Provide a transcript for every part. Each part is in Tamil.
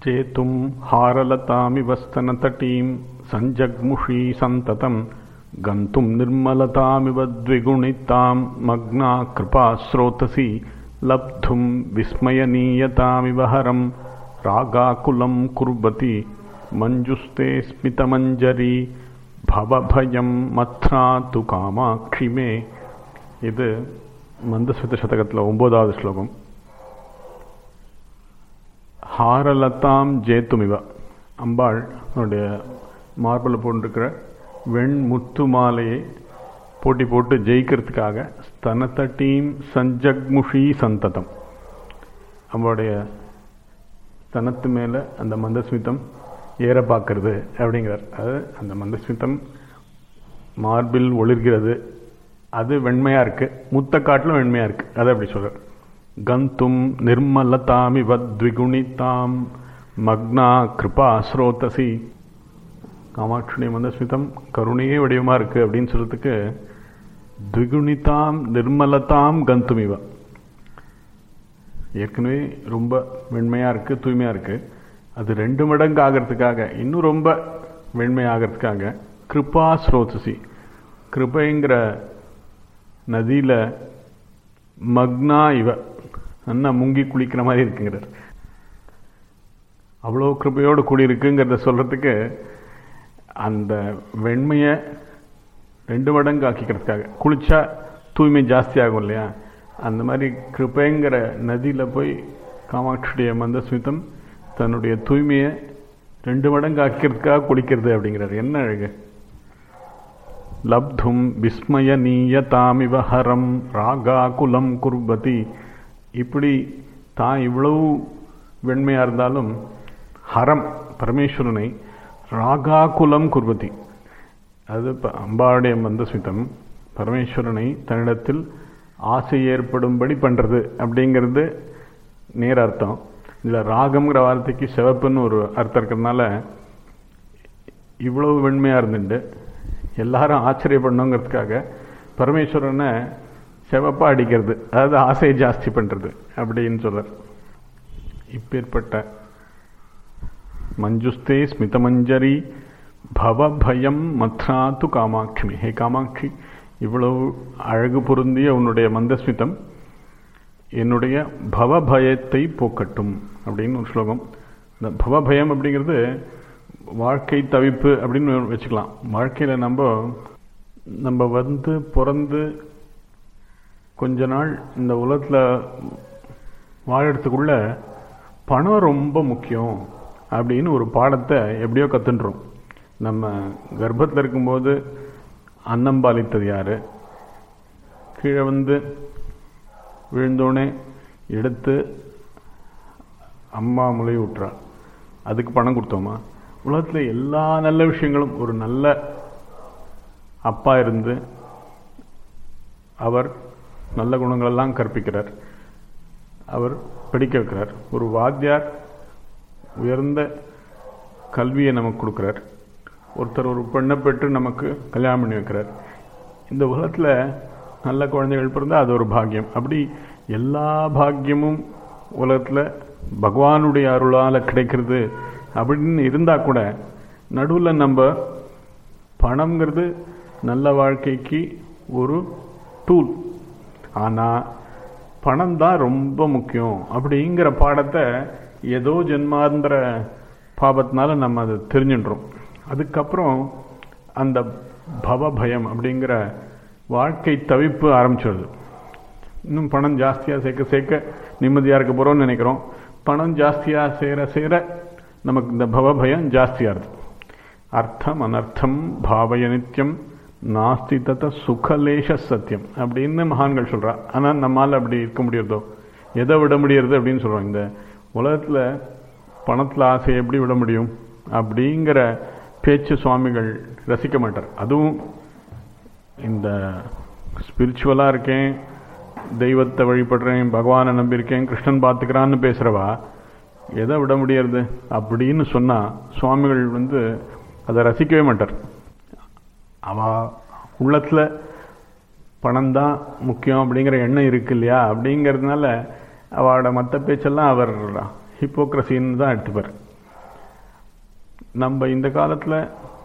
चेतुं हारलतामिव स्तनतटीं सञ्जग्मुषी सन्ततं गन्तुं निर्मलतामिव द्विगुणितां मग्ना कृपा स्रोतसि लब्धुं विस्मयनीयतामिव हरं रागाकुलं कुर्वति मञ्जुस्ते स्मितमञ्जरी भवभयं மத்ராத்து காமாட்சி மே இது மந்தஸ்மித சதகத்தில் ஒன்பதாவது ஸ்லோகம் ஹாரலதாம் ஜேத்துமிவ அம்பாள் அவனுடைய மார்பில் போட்டிருக்கிற வெண் முத்து மாலையை போட்டி போட்டு ஜெயிக்கிறதுக்காக ஸ்தனத்தட்டீம் சஞ்சக்முஷி சந்ததம் அவளுடைய ஸ்தனத்து மேலே அந்த மந்தஸ்மிதம் ஏற பார்க்கறது அப்படிங்கிறார் அது அந்த மந்தஸ்மிதம் மார்பில் ஒளிர்கிறது அது வெண்மையாக இருக்குது முத்த காட்டிலும் வெண்மையாக இருக்குது அதை அப்படி சொல்கிறார் கந்தும் நிர்மலதாமிவ த்விகுணிதாம் மக்னா கிருபா ஸ்ரோதசி காமாட்சியுடைய மந்தஸ்மிதம் கருணையே வடிவமாக இருக்குது அப்படின்னு சொல்கிறதுக்கு த்விகுணிதாம் நிர்மலதாம் கந்துமிவ ஏற்கனவே ரொம்ப வெண்மையாக இருக்குது தூய்மையாக இருக்குது அது ரெண்டு மடங்கு ஆகிறதுக்காக இன்னும் ரொம்ப வெண்மை ஆகிறதுக்காக கிருபா ஸ்ரோதசி கிருபைங்கிற நதியில் மக்னா இவ நல்லா முங்கி குளிக்கிற மாதிரி இருக்குங்கிறார் அவ்வளோ கிருபையோடு கூடியிருக்குங்கிறத சொல்கிறதுக்கு அந்த வெண்மையை ரெண்டு மடங்கு ஆக்கிக்கிறதுக்காக குளிச்சா தூய்மை ஜாஸ்தி ஆகும் இல்லையா அந்த மாதிரி கிருபைங்கிற நதியில் போய் காமாட்சியுடைய மந்தஸ்மிதம் தன்னுடைய தூய்மையை ரெண்டு மடங்கு ஆக்கிறதுக்காக குளிக்கிறது அப்படிங்கிறார் என்ன அழகு லப்தும் விஸ்மயநீயதாமிவ ஹரம் ராகாகுலம் குர்பதி இப்படி தான் இவ்வளவு வெண்மையாக இருந்தாலும் ஹரம் பரமேஸ்வரனை ராகாகுலம் குர்பதி அது அம்பாவுடைய மந்தஸ்மிதம் பரமேஸ்வரனை தன்னிடத்தில் ஆசை ஏற்படும்படி பண்ணுறது அப்படிங்கிறது நேர அர்த்தம் இதில் ராகம்ங்கிற வார்த்தைக்கு சிவப்புன்னு ஒரு அர்த்தம் இருக்கிறதுனால இவ்வளவு வெண்மையாக இருந்துட்டு எல்லாரும் ஆச்சரியப்படணுங்கிறதுக்காக பரமேஸ்வரனை சிவப்பாக அடிக்கிறது அதாவது ஆசையை ஜாஸ்தி பண்ணுறது அப்படின்னு சொல்கிறார் இப்பேற்பட்ட மஞ்சுஸ்தே ஸ்மிதமஞ்சரி பவபயம் மத்ராத்து காமாட்சி ஹே காமாட்சி இவ்வளவு அழகு பொருந்திய உன்னுடைய மந்தஸ்மிதம் என்னுடைய பவபயத்தை போக்கட்டும் அப்படின்னு ஒரு ஸ்லோகம் இந்த பவபயம் அப்படிங்கிறது வாழ்க்கை தவிப்பு அப்படின்னு வச்சுக்கலாம் வாழ்க்கையில் நம்ம நம்ம வந்து பிறந்து கொஞ்ச நாள் இந்த உலகத்தில் வாழறதுக்குள்ள பணம் ரொம்ப முக்கியம் அப்படின்னு ஒரு பாடத்தை எப்படியோ கற்றுன்றோம் நம்ம கர்ப்பத்தில் இருக்கும்போது அன்னம் பாலித்தது யார் கீழே வந்து விழுந்தோடனே எடுத்து அம்மா முளை விட்டுறா அதுக்கு பணம் கொடுத்தோமா உலகத்தில் எல்லா நல்ல விஷயங்களும் ஒரு நல்ல அப்பா இருந்து அவர் நல்ல குணங்களெல்லாம் கற்பிக்கிறார் அவர் படிக்க வைக்கிறார் ஒரு வாத்தியார் உயர்ந்த கல்வியை நமக்கு கொடுக்குறார் ஒருத்தர் ஒரு பெண்ணை பெற்று நமக்கு கல்யாணம் பண்ணி வைக்கிறார் இந்த உலகத்தில் நல்ல குழந்தைகள் பிறந்தால் அது ஒரு பாக்கியம் அப்படி எல்லா பாக்கியமும் உலகத்தில் பகவானுடைய அருளால் கிடைக்கிறது அப்படின்னு இருந்தால் கூட நடுவில் நம்ம பணங்கிறது நல்ல வாழ்க்கைக்கு ஒரு டூல் ஆனால் பணம் தான் ரொம்ப முக்கியம் அப்படிங்கிற பாடத்தை ஏதோ ஜென்மாந்திர பாபத்தினால நம்ம அதை தெரிஞ்சுன்றோம் அதுக்கப்புறம் அந்த பவ பயம் அப்படிங்கிற வாழ்க்கை தவிப்பு ஆரம்பிச்சிடுது இன்னும் பணம் ஜாஸ்தியாக சேர்க்க சேர்க்க நிம்மதியாக இருக்க போகிறோம்னு நினைக்கிறோம் பணம் ஜாஸ்தியாக சேர சேர நமக்கு இந்த பவபயம் ஜாஸ்தியாகுது அர்த்தம் அனர்த்தம் பாவய நித்தியம் நாஸ்தி தத்த சுகலேஷ சத்தியம் அப்படின்னு மகான்கள் சொல்கிறா ஆனால் நம்மால் அப்படி இருக்க முடியறதோ எதை விட முடியறது அப்படின்னு சொல்கிறோம் இந்த உலகத்தில் பணத்தில் ஆசையை எப்படி விட முடியும் அப்படிங்கிற பேச்சு சுவாமிகள் ரசிக்க மாட்டார் அதுவும் இந்த ஸ்பிரிச்சுவலாக இருக்கேன் தெய்வத்தை வழிபடுறேன் பகவானை நம்பியிருக்கேன் கிருஷ்ணன் பார்த்துக்கிறான்னு பேசுகிறவா எதை விட முடியறது அப்படின்னு சொன்னால் சுவாமிகள் வந்து அதை ரசிக்கவே மாட்டார் அவ உள்ளத்தில் பணம் தான் முக்கியம் அப்படிங்கிற எண்ணம் இருக்கு இல்லையா அப்படிங்கிறதுனால அவளோட மற்ற பேச்செல்லாம் அவர் ஹிப்போக்ரஸின்னு தான் எடுத்துப்பார் நம்ம இந்த காலத்தில்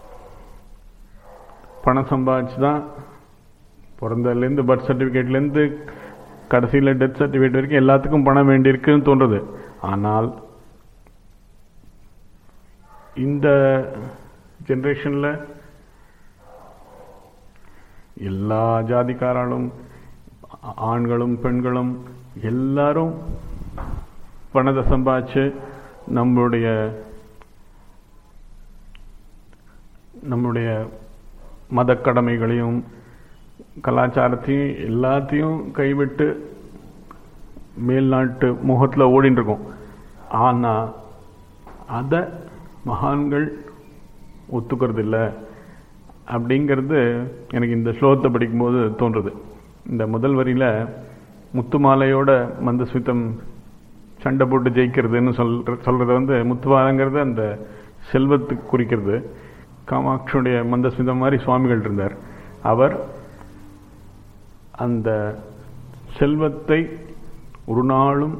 பணம் சம்பாதிச்சு தான் பிறந்ததுலேருந்து பர்த் சர்டிஃபிகேட்லேருந்து கடைசியில் டெத் சர்டிஃபிகேட் வரைக்கும் எல்லாத்துக்கும் பணம் வேண்டியிருக்குன்னு தோன்றுது ஆனால் இந்த ஜென்ரேஷனில் எல்லா ஜாதிக்காராலும் ஆண்களும் பெண்களும் எல்லாரும் பணத்தை சம்பாதிச்சு நம்மளுடைய நம்முடைய மத கடமைகளையும் கலாச்சாரத்தையும் எல்லாத்தையும் கைவிட்டு மேல்நாட்டு முகத்தில் ஓடின்னு இருக்கோம் ஆனால் அதை மகான்கள் ஒத்துக்கிறது இல்லை அப்படிங்கிறது எனக்கு இந்த ஸ்லோகத்தை படிக்கும்போது தோன்றுது இந்த முதல் வரியில் முத்துமாலையோட மந்தஸ்மிதம் சண்டை போட்டு ஜெயிக்கிறதுன்னு சொல்ற சொல்கிறது வந்து முத்துமாலைங்கிறது அந்த செல்வத்துக்கு குறிக்கிறது காமாட்சியுடைய மந்தஸ்மிதம் மாதிரி சுவாமிகள் இருந்தார் அவர் அந்த செல்வத்தை ஒரு நாளும்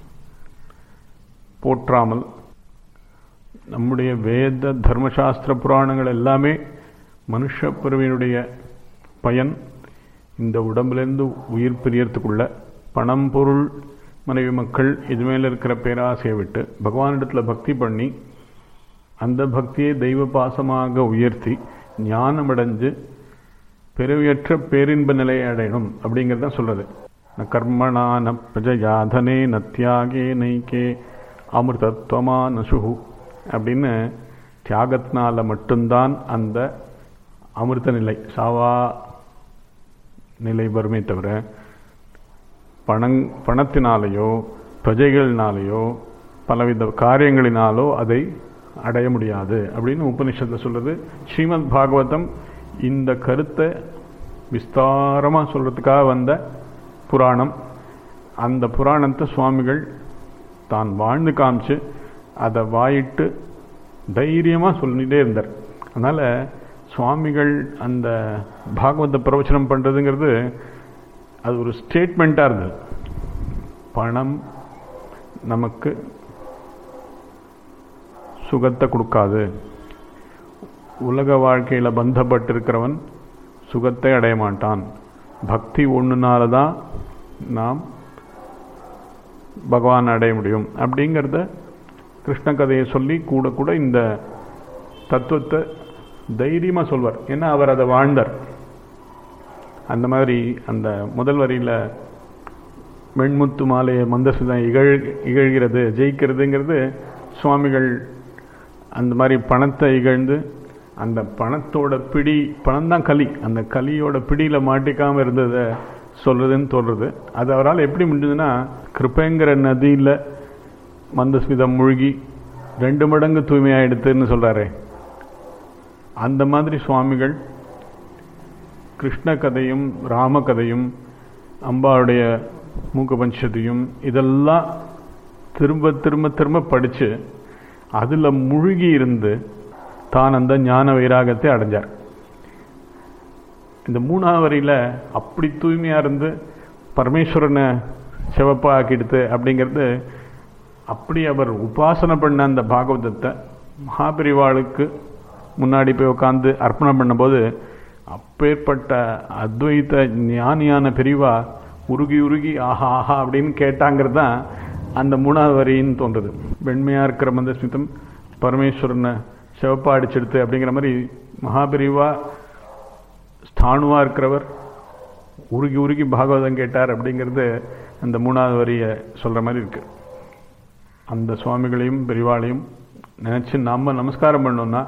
போற்றாமல் நம்முடைய வேத தர்மசாஸ்திர புராணங்கள் எல்லாமே மனுஷ பிறவியினுடைய பயன் இந்த உடம்புலேருந்து உயிர் பிரியறதுக்குள்ள பணம் பொருள் மனைவி மக்கள் இது மேல இருக்கிற பேராசையை விட்டு பகவானிடத்தில் பக்தி பண்ணி அந்த பக்தியை தெய்வ பாசமாக உயர்த்தி ஞானமடைஞ்சு பிறவியற்ற பேரின்ப நிலையை அடையணும் அப்படிங்கிறது தான் சொல்றது ந கர்மணா ந பிரஜயாதனே ந தியாகே நைக்கே அமிர்தத்வமா நசுகு அப்படின்னு தியாகத்தினால மட்டும்தான் அந்த அமிர்த நிலை சாவா நிலை வருமே தவிர பணங் பணத்தினாலேயோ பிரஜைகளினாலேயோ பலவித காரியங்களினாலோ அதை அடைய முடியாது அப்படின்னு உபனிஷத்தில் சொல்றது ஸ்ரீமத் பாகவதம் இந்த கருத்தை விஸ்தாரமாக சொல்றதுக்காக வந்த புராணம் அந்த புராணத்தை சுவாமிகள் தான் வாழ்ந்து காமிச்சு அதை வாயிட்டு தைரியமாக சொல்லிகிட்டே இருந்தார் அதனால் சுவாமிகள் அந்த பாகவத பிரவச்சனம் பண்ணுறதுங்கிறது அது ஒரு ஸ்டேட்மெண்ட்டாக இருந்தது பணம் நமக்கு சுகத்தை கொடுக்காது உலக வாழ்க்கையில் பந்தப்பட்டிருக்கிறவன் சுகத்தை அடைய மாட்டான் பக்தி ஒன்றுனால தான் நாம் பகவான் அடைய முடியும் அப்படிங்கிறத கிருஷ்ண கதையை சொல்லி கூட கூட இந்த தத்துவத்தை தைரியமாக சொல்வார் ஏன்னா அவர் அதை வாழ்ந்தார் அந்த மாதிரி அந்த முதல் வரியில் வெண்முத்து மாலையை மந்தசுதான் இகழ் இகழ்கிறது ஜெயிக்கிறதுங்கிறது சுவாமிகள் அந்த மாதிரி பணத்தை இகழ்ந்து அந்த பணத்தோட பிடி பணம் தான் களி அந்த களியோட பிடியில் மாட்டிக்காமல் இருந்ததை சொல்றதுன்னு தோன்றது அது அவரால் எப்படி முடிஞ்சதுன்னா கிருப்பைங்கிற நதியில் மந்தஸ்மிதம் மூழ்கி ரெண்டு மடங்கு தூய்மையாயிடுத்துன்னு சொல்றாரே அந்த மாதிரி சுவாமிகள் கிருஷ்ண கதையும் ராம கதையும் அம்பாவுடைய மூக்க பஞ்சத்தையும் இதெல்லாம் திரும்ப திரும்ப திரும்ப படித்து அதில் முழுகி இருந்து தான் அந்த ஞான வைராகத்தை அடைஞ்சார் இந்த மூணாவது வரியில் அப்படி தூய்மையாக இருந்து பரமேஸ்வரனை சிவப்பா ஆக்கிடுத்து அப்படிங்கிறது அப்படி அவர் உபாசனை பண்ண அந்த பாகவதத்தை மகாபிரிவாளுக்கு முன்னாடி போய் உட்காந்து அர்ப்பணம் பண்ணும்போது அப்பேற்பட்ட அத்வைத ஞானியான பிரிவா உருகி உருகி ஆஹா ஆஹா அப்படின்னு கேட்டாங்கிறது தான் அந்த மூணாவது வரின்னு தோன்றுது வெண்மையாக இருக்கிற மந்தஸ்மிதம் பரமேஸ்வரனை சிவப்பா அடிச்செடுத்து அப்படிங்கிற மாதிரி மகாபிரிவா ஸ்தானுவாக இருக்கிறவர் உருகி உருகி பாகவதம் கேட்டார் அப்படிங்கிறது அந்த மூணாவது வரியை சொல்கிற மாதிரி இருக்கு அந்த சுவாமிகளையும் பெரிவாளையும் நினச்சி நம்ம நமஸ்காரம் பண்ணோம்னா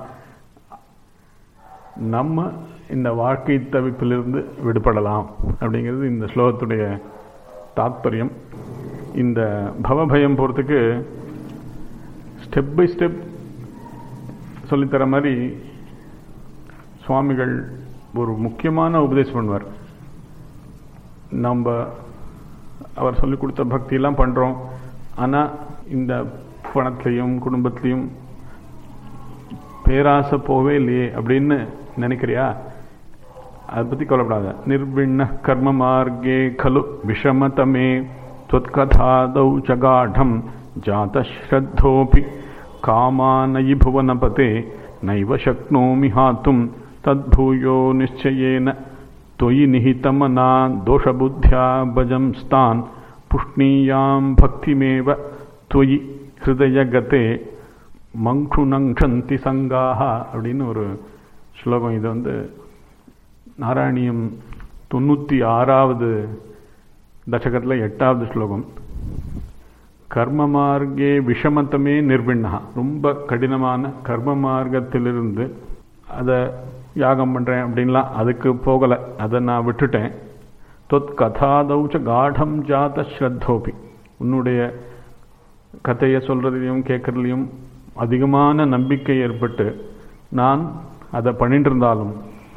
நம்ம இந்த வாழ்க்கை தவிப்பிலிருந்து விடுபடலாம் அப்படிங்கிறது இந்த ஸ்லோகத்துடைய தாத்பரியம் இந்த பவபயம் போகிறதுக்கு ஸ்டெப் பை ஸ்டெப் சொல்லித்தர மாதிரி சுவாமிகள் ஒரு முக்கியமான உபதேசம் பண்ணுவார் நம்ம அவர் சொல்லிக் கொடுத்த பக்தியெல்லாம் பண்ணுறோம் ஆனால் இந்த பணத்துலையும் குடும்பத்திலையும் பேராசை போவே இல்லையே அப்படின்னு நினைக்கிறியா அதை பற்றி கவலைப்படாத நிர்விண்ண கர்ம மார்க்கே கலு விஷமதமே त्वत्कथादौ च गाढं जातश्रद्धोऽपि कामानयि भुवनपते नैव शक्नोमि हातुं तद्भूयो निश्चयेन त्वयि निहितमना दोषबुद्ध्या भजंस्तान् पुष्णीयां भक्तिमेव त्वयि ஹிருதயகதே மங்கு நங்ஷந்தி சங்காக அப்படின்னு ஒரு ஸ்லோகம் இது வந்து நாராயணியம் தொண்ணூற்றி ஆறாவது தசகத்தில் எட்டாவது ஸ்லோகம் கர்ம மார்க்கே விஷமத்தமே நிர்விண்ணா ரொம்ப கடினமான கர்ம மார்க்கத்திலிருந்து அதை யாகம் பண்ணுறேன் அப்படின்லாம் அதுக்கு போகலை அதை நான் விட்டுட்டேன் தொத் கதாதௌச்ச காடம் ஜாத ஸ்ரத்தோபி உன்னுடைய கதையை சொல்கிறதுலையும் கேட்குறதுலையும் அதிகமான நம்பிக்கை ஏற்பட்டு நான் அதை பண்ணிட்டு இருந்தாலும்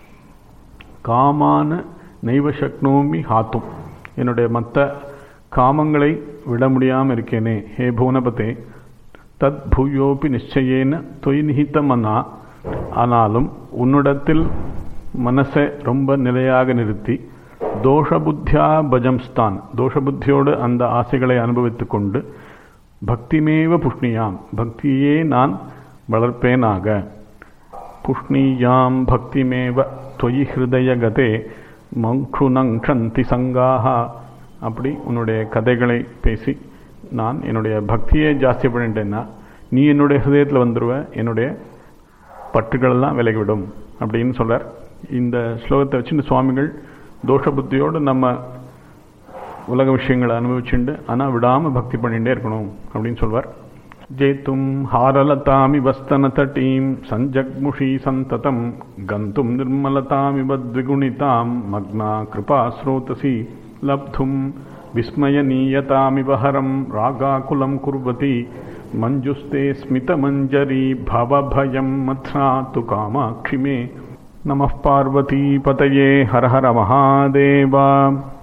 காமான நெய்வ சக்னோமி ஹாத்தும் என்னுடைய மற்ற காமங்களை விட முடியாமல் இருக்கேனே ஹே புவனபதே தத் பூயோபி நிச்சயேன தொய் நிகித்தமனா ஆனாலும் உன்னிடத்தில் மனசை ரொம்ப நிலையாக நிறுத்தி தோஷபுத்தியா பஜம்ஸ்தான் தோஷபுத்தியோடு அந்த ஆசைகளை அனுபவித்து கொண்டு பக்திமேவ புஷ்ணியாம் பக்தியே நான் வளர்ப்பேனாக புஷ்ணியாம் பக்திமேவ தொயி ஹிருதயகதே மங்குணங்ஷந்தி சங்காக அப்படி உன்னுடைய கதைகளை பேசி நான் என்னுடைய பக்தியை ஜாஸ்தி பண்ணிட்டேன்னா நீ என்னுடைய ஹிருதயத்தில் வந்துடுவ என்னுடைய பற்றுகளெல்லாம் விலகிவிடும் அப்படின்னு சொல்கிறார் இந்த ஸ்லோகத்தை வச்சுட்டு சுவாமிகள் தோஷ புத்தியோடு நம்ம உலக விஷயங்களை அனுபவிச்சுண்டு ஆனால் விடாமல் பக்தி பண்ணிகிட்டே இருக்கணும் அப்படின்னு சொல்வார் ஜேத்தும் ஹாரலதாமி வஸ்தன தட்டீம் சஞ்சக்முஷி சந்ததம் கந்தும் நிர்மலதாமிவ த்விகுணிதாம் மக்னா கிருபா ஸ்ரோதசி லப்தும் விஸ்மயநீயதாமிவ ஹரம் ராகாகுலம் குர்வதி மஞ்சுஸ்தே ஸ்மிதமஞ்சரி பவபயம் மத்ரா து காமாட்சி மே நமः பார்வதீபதயே ஹர ஹர மகாதேவா